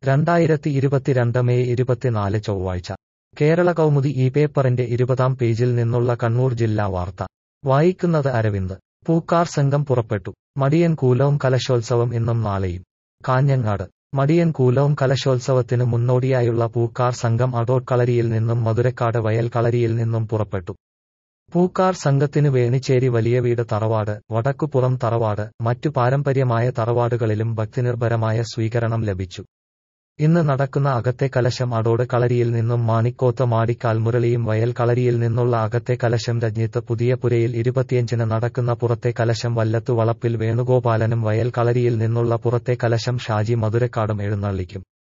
രണ്ടായിരത്തി ഇരുപത്തിരണ്ട് മെയ് ഇരുപത്തിനാല് ചൊവ്വാഴ്ച കേരള കൗമുദി ഈ പേപ്പറിന്റെ ഇരുപതാം പേജിൽ നിന്നുള്ള കണ്ണൂർ ജില്ലാ വാർത്ത വായിക്കുന്നത് അരവിന്ദ് പൂക്കാർ സംഘം പുറപ്പെട്ടു മടിയൻ കൂലവും കലശോത്സവം ഇന്നും നാളെയും കാഞ്ഞങ്ങാട് മടിയൻ കൂലവും കലശോത്സവത്തിന് മുന്നോടിയായുള്ള പൂക്കാർ സംഘം അടോട്ട് കളരിയിൽ നിന്നും മധുരക്കാട് വയൽ കളരിയിൽ നിന്നും പുറപ്പെട്ടു പൂക്കാർ സംഘത്തിനു വേണിച്ചേരി വലിയ വീട് തറവാട് വടക്കുപുറം തറവാട് മറ്റു പാരമ്പര്യമായ തറവാടുകളിലും ഭക്തിനിർഭരമായ സ്വീകരണം ലഭിച്ചു ഇന്ന് നടക്കുന്ന അകത്തെ കലശം അടോട് കളരിയിൽ നിന്നും മാണിക്കോത്ത് മാടിക്കാൽ മുരളിയും വയൽ കളരിയിൽ നിന്നുള്ള അകത്തെ കലശം രജ്ഞിത്ത് പുതിയ പുരയിൽ ഇരുപത്തിയഞ്ചിന് നടക്കുന്ന പുറത്തെ കലശം വല്ലത്തു വളപ്പിൽ വേണുഗോപാലനും വയൽ കളരിയിൽ നിന്നുള്ള പുറത്തെ കലശം ഷാജി മധുരക്കാടും എഴുന്നള്ളിക്കും